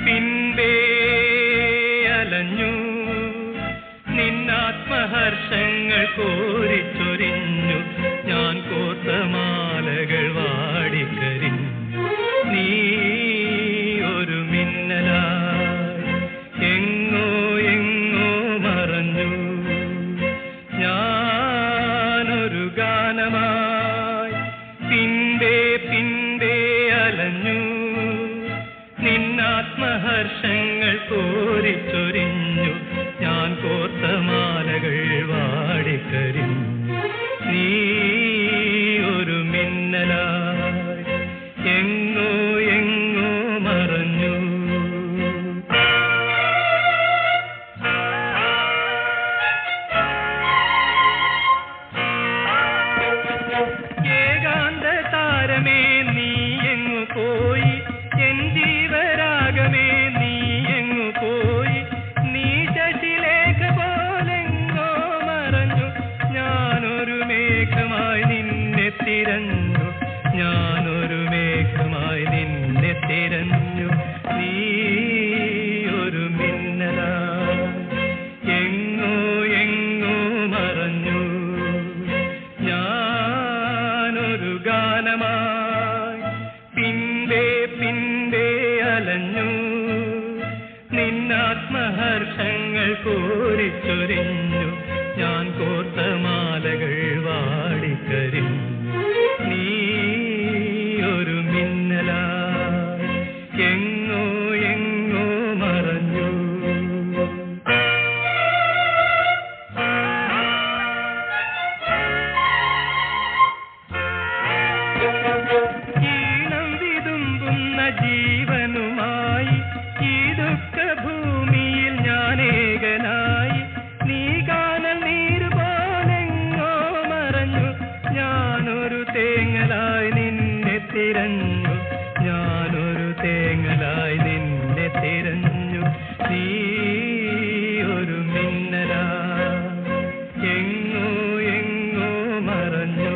പിൻപേ അലഞ്ഞു നിന്നാത്മഹർഷങ്ങൾ കോരിച്ചൊരിഞ്ഞു ഞാൻ കോർത്ത മാലകൾ വാടിക്കരിഞ്ഞു നീ ഒരു മിന്നലായി എങ്ങോ എങ്ങോ മറഞ്ഞു ഞാനൊരു ഗാനമായി പിൻപേ പിൻപേ അലഞ്ഞു നിന്നാത്മഹർഷങ്ങൾ കോരിച്ചൊരിഞ്ഞു ഞാൻ കോർത്ത മാലകൾ വാടിക്കരിഞ്ഞു നീ ഒരു മിന്നലായി എങ്ങോ എങ്ങോ മറഞ്ഞു ഏകാന്ത താരമേ നീ എങ്ങു പോയി എൻ ജീവരാഗമേ നീ എങ്ങു പോയി നീ ശശിലേഖ പോലെങ്ങോ മറഞ്ഞു ഞാനൊരു മേഘമായി നിന്നെ തിരഞ്ഞു ഞാനൊരു മേഘമായി നിന്നെ തിരഞ്ഞു നീ ഒരു മിന്നലായി എങ്ങോ എങ്ങോ മറഞ്ഞു ഞാനൊരു ഗാനമായി പിൻപേ പിൻപേ അലഞ്ഞു നിന്നാത്മഹർഷങ്ങൾ കോരിച്ചൊരിഞ്ഞു ഞാൻ കോർത്ത മാലകൾ വാടിക്കരിഞ്ഞു നീ ഒരു മിന്നലായി എങ്ങോ എങ്ങോ മറഞ്ഞു ഈണം വിതുമ്പുന്ന ജീവനുമായി ഈ ദുഃഖഭൂമിയിൽ ഞാനേകനായി നീ കാനൽ നീര് പോലെങ്ങോ മറഞ്ഞു ഞാനൊരു തേങ്ങലായി നിന്നെ തിരഞ്ഞു ഞാനൊരു തേങ്ങലായി നിന്നെ തിരഞ്ഞു നീ ഒരു മിന്നലായി എങ്ങോ എങ്ങോ മറഞ്ഞു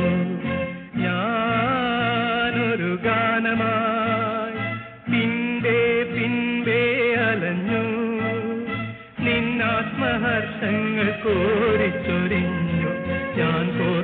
ഞാനൊരു ഗാനമായി പിൻപേ പിൻപേ അലഞ്ഞു നിന്നാത്മഹർഷങ്ങൾ കോരിച്ചൊരിഞ്ഞു ഞാൻ കോ